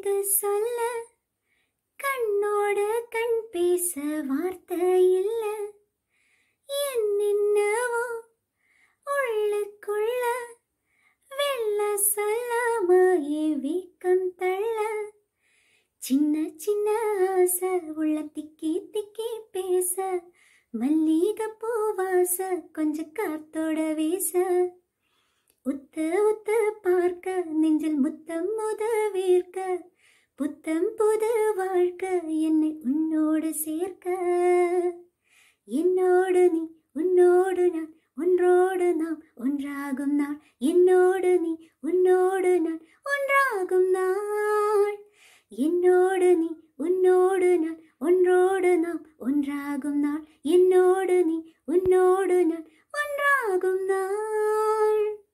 ஏது சொல்ல கண்ணோட கண் பேச வார்த்தை இல்ல என்னென்னவோ உள்ளுக்குள்ள வெள்ள சொல்லாமையே வீக்கம் தள்ள சின்ன சின்ன ஆசை உள்ள திக்கி திக்கி பேச மல்லிகை பூவாச கொஞ்சம் காத்தோட வீச உத்து உத்து பார்க்க நெஞ்சில் முத்தம் முத வீர்க்க புத்தம் புது வாழ்க்கை என்னை உன்னோடு சேர்க்க என்னோடு நீ உன்னோடு நான் ஒன்றோடு நாம் ஒன்றாகும் நாள் என்னோடு நீ உன்னோடு நான் ஒன்றாகும் நாள் என்னோடு நீ உன்னோடு நான் ஒன்றோடு நாம் ஒன்றாகும் நாள் என்னோடு நீ உன்னோடு நான் ஒன்றாகும் நாள்